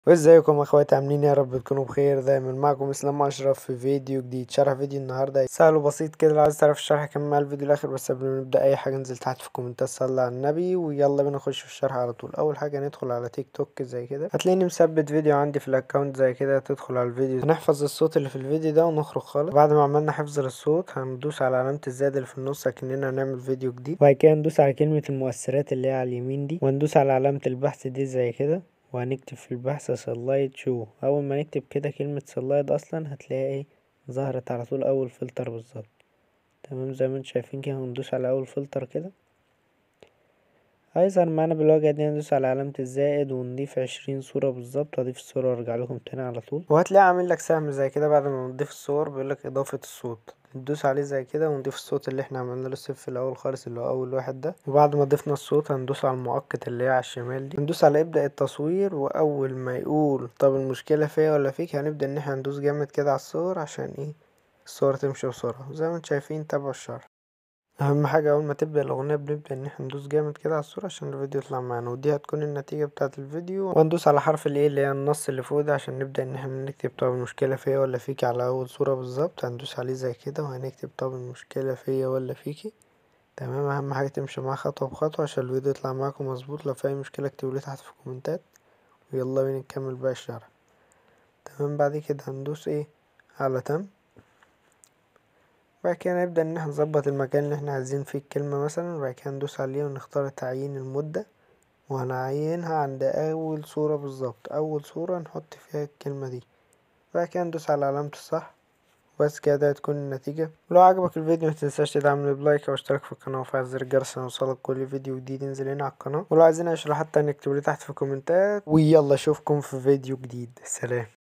وازيكم اخواتي عاملين إيه؟ يا رب تكونوا بخير دايما معكم اسلام اشرف في فيديو جديد شرح فيديو النهارده سهل وبسيط كده لو عايز تعرف الشرح كمل مع الفيديو الاخر بس قبل ما نبدا اي حاجه انزل تحت في الكومنتات صلي على النبي ويلا بينا نخش في الشرح على طول اول حاجه ندخل على تيك توك زي كده هتلاقيني مثبت فيديو عندي في الاكونت زي كده تدخل على الفيديو هنحفظ الصوت اللي في الفيديو ده ونخرج خالص بعد ما عملنا حفظ للصوت هندوس على علامه الزائد اللي في النص اكننا هنعمل فيديو جديد وبعد كده ندوس على كلمه المؤثرات اللي هي على اليمين دي وندوس على علامه البحث دي زي كده وهنكتب في البحث سلايد شو اول ما نكتب كده كلمة سلايد اصلا هتلاقي ايه ظهرت على طول اول فلتر بالظبط تمام زي ما انتم شايفين كده هندوس على اول فلتر كده هيظهر معانا بالواجهة دي ندوس على علامة الزائد ونضيف عشرين صورة بالظبط هضيف الصورة وارجع لكم تاني على طول وهتلاقي عامل لك سهم زي كده بعد ما نضيف الصور بيقولك اضافة الصوت ندوس عليه زي كده ونضيف الصوت اللي احنا عملنا له سيف في الاول خالص اللي هو اول واحد ده وبعد ما ضفنا الصوت هندوس على المؤقت اللي هي على الشمال دي هندوس على ابدأ التصوير واول ما يقول طب المشكلة فيا ولا فيك هنبدأ ان احنا ندوس جامد كده على الصور عشان ايه الصور تمشي بسرعة زي ما انتم شايفين تابعوا الشرح اهم حاجة اول ما تبدأ الاغنية بنبدأ ان احنا ندوس جامد كده على الصورة عشان الفيديو يطلع معانا ودي هتكون النتيجة بتاعة الفيديو وهندوس على حرف الايه اللي هي النص اللي فوق ده عشان نبدأ ان احنا نكتب طب المشكلة فيا ولا فيكي على اول صورة بالظبط هندوس عليه زي كده وهنكتب طب المشكلة فيا ولا فيكي تمام اهم حاجة تمشي معاه خطوة بخطوة عشان الفيديو يطلع معاكم مظبوط لو في اي مشكلة اكتبولي تحت في الكومنتات ويلا بينا نكمل باقي الشرح تمام بعد كده هندوس ايه على تم بعد كده نبدأ ان احنا نظبط المكان اللي احنا عايزين فيه الكلمة مثلا وبعد كده ندوس عليه ونختار تعيين المدة وهنعينها عند اول صورة بالظبط اول صورة نحط فيها الكلمة دي بعد كده ندوس على علامة الصح بس كده هتكون النتيجة ولو عجبك الفيديو متنساش تدعمني بلايك او اشتراك في القناة وفعل زر الجرس عشان يوصلك كل فيديو جديد ينزل هنا على القناة ولو عايزين اشرح حتى اكتبولي تحت في الكومنتات ويلا اشوفكم في فيديو جديد سلام